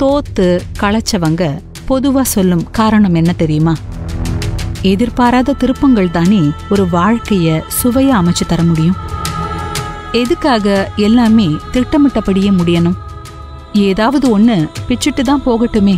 தோத்து களைச்சவங்க பொதுவா சொல்லும் காரணம் என்ன தெரியுமா எதிர்பாராத திருப்பங்கள் தானே ஒரு வாழ்க்கைய சுவையா அமைச்சு தர முடியும் எதுக்காக எல்லாமே திட்டமிட்டபடியே முடியணும் ஏதாவது ஒண்ணு பிச்சுட்டு தான் போகட்டுமே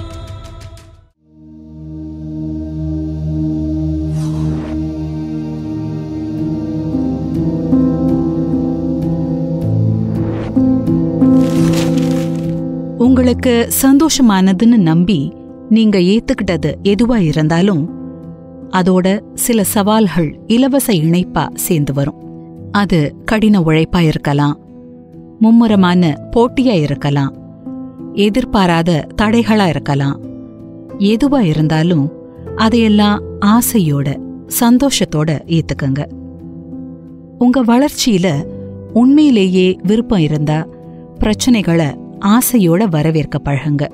உங்களுக்கு சந்தோஷமானதுன்னு நம்பி நீங்க ஏத்துக்கிட்டது எதுவா இருந்தாலும் அதோட சில சவால்கள் இலவச இணைப்பா சேர்ந்து வரும் அது கடின உழைப்பா இருக்கலாம் மும்முரமான போட்டியா இருக்கலாம் எதிர்பாராத தடைகளா இருக்கலாம் எதுவா இருந்தாலும் அதையெல்லாம் ஆசையோட சந்தோஷத்தோட ஏத்துக்கங்க உங்க வளர்ச்சியில உண்மையிலேயே விருப்பம் இருந்தா பிரச்சனைகளை ஆசையோட வரவேற்க பழகுங்க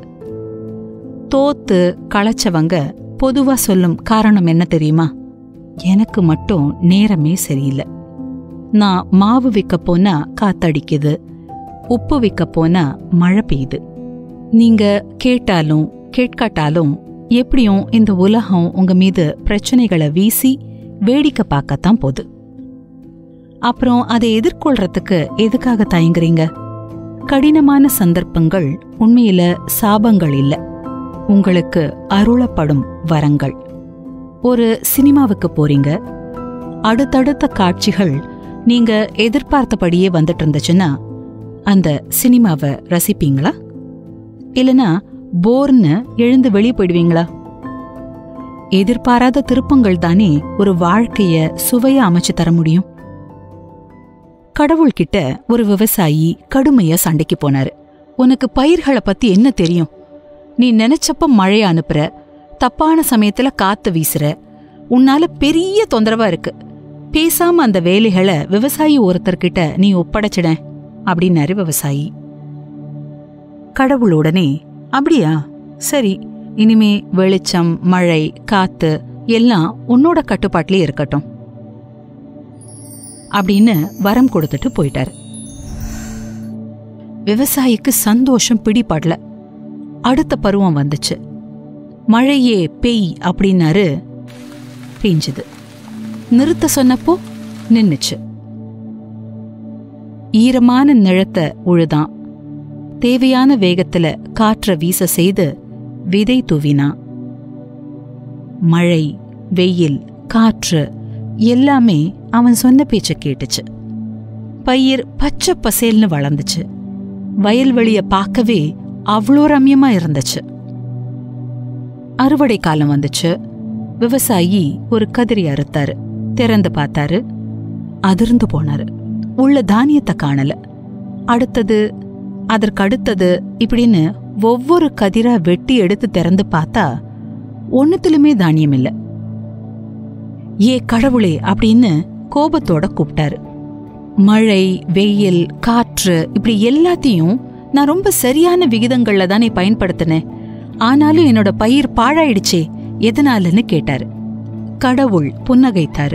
தோத்து களைச்சவங்க பொதுவா சொல்லும் காரணம் என்ன தெரியுமா எனக்கு மட்டும் நேரமே சரியில்லை நான் மாவு விற்க போனா காத்தடிக்குது உப்பு விற்க போனா மழை பெய்யுது நீங்க கேட்டாலும் கேட்காட்டாலும் எப்படியும் இந்த உலகம் உங்க மீது பிரச்சனைகளை வீசி வேடிக்கை பார்க்கத்தான் போகுது அப்புறம் அதை எதிர்கொள்றதுக்கு எதுக்காக தயங்குறீங்க கடினமான சந்தர்ப்பங்கள் உண்மையில சாபங்கள் இல்ல உங்களுக்கு அருளப்படும் வரங்கள் ஒரு சினிமாவுக்கு போறீங்க அடுத்தடுத்த காட்சிகள் நீங்க எதிர்பார்த்தபடியே வந்துட்டு இருந்துச்சுன்னா அந்த சினிமாவை ரசிப்பீங்களா இல்லனா போர்னு எழுந்து வெளியே போயிடுவீங்களா எதிர்பாராத திருப்பங்கள் தானே ஒரு வாழ்க்கைய சுவையா அமைச்சு தர முடியும் கடவுள்கிட்ட ஒரு விவசாயி கடுமையா சண்டைக்கு போனாரு உனக்கு பயிர்களை பத்தி என்ன தெரியும் நீ நினைச்சப்ப மழைய அனுப்புற தப்பான சமயத்துல காத்து வீசுற உன்னால பெரிய தொந்தரவா இருக்கு பேசாம அந்த வேலைகளை விவசாயி ஒருத்தர்கிட்ட நீ ஒப்படைச்சிட அப்படின்னாரு விவசாயி கடவுள் உடனே அப்படியா சரி இனிமே வெளிச்சம் மழை காத்து எல்லாம் உன்னோட கட்டுப்பாட்டிலே இருக்கட்டும் அப்படின்னு வரம் கொடுத்துட்டு போயிட்டாரு விவசாயிக்கு சந்தோஷம் பிடிபடல அடுத்த பருவம் வந்துச்சு மழையே பெய் அப்படின்னாரு பெஞ்சது நிறுத்த சொன்னப்போ நின்னுச்சு ஈரமான நிழத்த உழுதான் தேவையான வேகத்துல காற்ற வீச செய்து விதை தூவினான் மழை வெயில் காற்று எல்லாமே அவன் சொன்ன பேச்ச கேட்டுச்சு பயிர் பச்சை பசேல்னு வளர்ந்துச்சு வயல்வெளிய பார்க்கவே அவ்வளோ ரம்யமா இருந்துச்சு அறுவடை காலம் வந்துச்சு விவசாயி ஒரு கதிரி அறுத்தாரு திறந்து பார்த்தாரு அதிர்ந்து போனாரு உள்ள தானியத்தை காணல அடுத்தது அதற்கு அடுத்தது இப்படின்னு ஒவ்வொரு கதிரா வெட்டி எடுத்து திறந்து பார்த்தா ஒன்னுத்திலுமே தானியம் இல்ல ஏ கடவுளே அப்படின்னு கோபத்தோட கூப்பிட்டாரு மழை வெயில் காற்று இப்படி எல்லாத்தையும் நான் ரொம்ப சரியான விகிதங்கள்ல தானே பயன்படுத்தினேன் ஆனாலும் என்னோட பயிர் பாழாயிடுச்சே எதனாலன்னு கேட்டாரு கடவுள் புன்னகைத்தாரு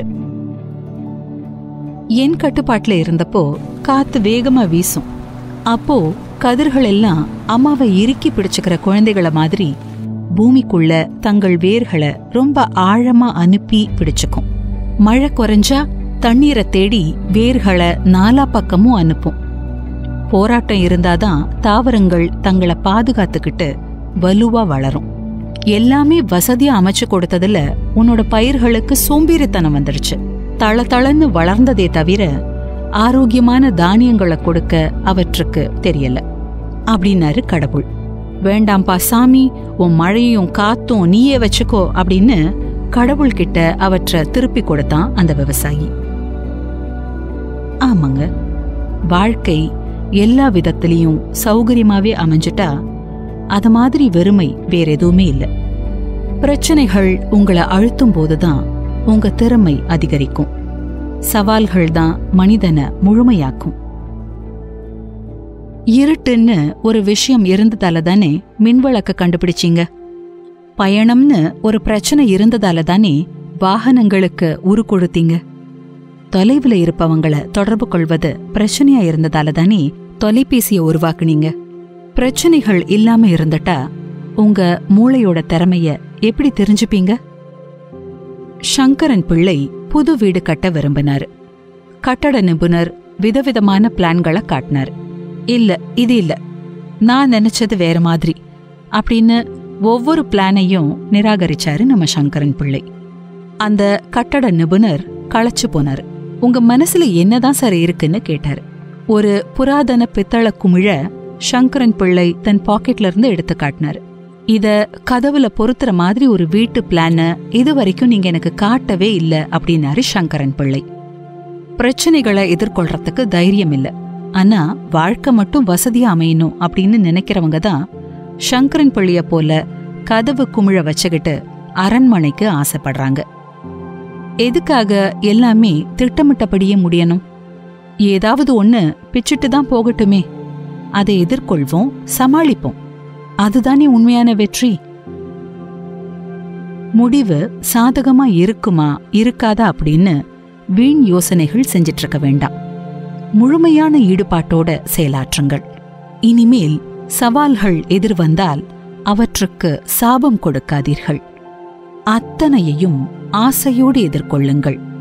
என் கட்டுப்பாட்டுல இருந்தப்போ காத்து வேகமா வீசும் அப்போ கதிர்கள் எல்லாம் அம்மாவை இறுக்கி பிடிச்சுக்கிற குழந்தைகள மாதிரி பூமிக்குள்ள தங்கள் வேர்களை ரொம்ப ஆழமா அனுப்பி பிடிச்சுக்கும் மழை குறைஞ்சா தண்ணீரை தேடி வேர்களை நாலா பக்கமும் அனுப்பும் போராட்டம் இருந்தாதான் தாவரங்கள் தங்களை பாதுகாத்துக்கிட்டு வலுவா வளரும் எல்லாமே வசதியா அமைச்சு கொடுத்ததுல உன்னோட பயிர்களுக்கு சோம்பேறித்தனம் வந்துடுச்சு தளதளன்னு வளர்ந்ததே தவிர ஆரோக்கியமான தானியங்களை கொடுக்க அவற்றுக்கு தெரியல அப்படின்னாரு கடவுள் வேண்டாம்பா சாமி உன் மழையும் காத்தும் நீயே வச்சுக்கோ அப்படின்னு கடவுள்கிட்ட அவற்றை திருப்பி கொடுத்தான் அந்த விவசாயி ஆமாங்க வாழ்க்கை எல்லா விதத்திலையும் சௌகரியமாவே அமைஞ்சிட்டா அத மாதிரி வெறுமை வேற எதுவுமே இல்ல பிரச்சனைகள் உங்களை அழுத்தும் போதுதான் உங்க திறமை அதிகரிக்கும் சவால்கள் தான் மனிதனை முழுமையாக்கும் இருட்டுன்னு ஒரு விஷயம் இருந்ததால தானே மின்விளக்க கண்டுபிடிச்சீங்க பயணம்னு ஒரு பிரச்சனை இருந்ததால தானே வாகனங்களுக்கு உரு கொடுத்தீங்க தொலைவுல இருப்பவங்கள தொடர்பு கொள்வது பிரச்சனையா இருந்ததால தானே தொலைபேசியை உருவாக்குனீங்க பிரச்சனைகள் இல்லாம இருந்துட்டா உங்க மூளையோட திறமைய எப்படி தெரிஞ்சுப்பீங்க சங்கரன் பிள்ளை புது வீடு கட்ட விரும்பினாரு கட்டட நிபுணர் விதவிதமான பிளான்களை காட்டினார் இல்ல இது இல்ல நான் நினைச்சது வேற மாதிரி அப்படின்னு ஒவ்வொரு பிளானையும் நிராகரிச்சாரு நம்ம சங்கரன் பிள்ளை அந்த கட்டட நிபுணர் களைச்சு போனாரு உங்க மனசுல என்னதான் சார் இருக்குன்னு கேட்டாரு ஒரு புராதன பித்தள குமிழ சங்கரன் பிள்ளை தன் பாக்கெட்ல இருந்து எடுத்து காட்டினாரு இத கதவுல பொருத்துற மாதிரி ஒரு வீட்டு பிளான இது வரைக்கும் நீங்க எனக்கு காட்டவே இல்ல அப்படின்னாரு சங்கரன் பிள்ளை பிரச்சனைகளை எதிர்கொள்றதுக்கு தைரியம் இல்ல ஆனா வாழ்க்கை மட்டும் வசதியா அமையணும் அப்படின்னு நினைக்கிறவங்க தான் சங்கரன் பிள்ளைய போல கதவு குமிழ வச்சுக்கிட்டு அரண்மனைக்கு ஆசைப்படுறாங்க எதுக்காக எல்லாமே திட்டமிட்டபடியே முடியணும் ஏதாவது ஒண்ணு பிச்சுட்டு தான் போகட்டுமே அதை எதிர்கொள்வோம் சமாளிப்போம் அதுதானே உண்மையான வெற்றி முடிவு சாதகமா இருக்குமா இருக்காதா அப்படின்னு வீண் யோசனைகள் செஞ்சிட்டு இருக்க வேண்டாம் முழுமையான ஈடுபாட்டோட செயலாற்றுங்கள் இனிமேல் சவால்கள் எதிர்வந்தால் அவற்றுக்கு சாபம் கொடுக்காதீர்கள் அத்தனையையும் ஆசையோடு எதிர்கொள்ளுங்கள்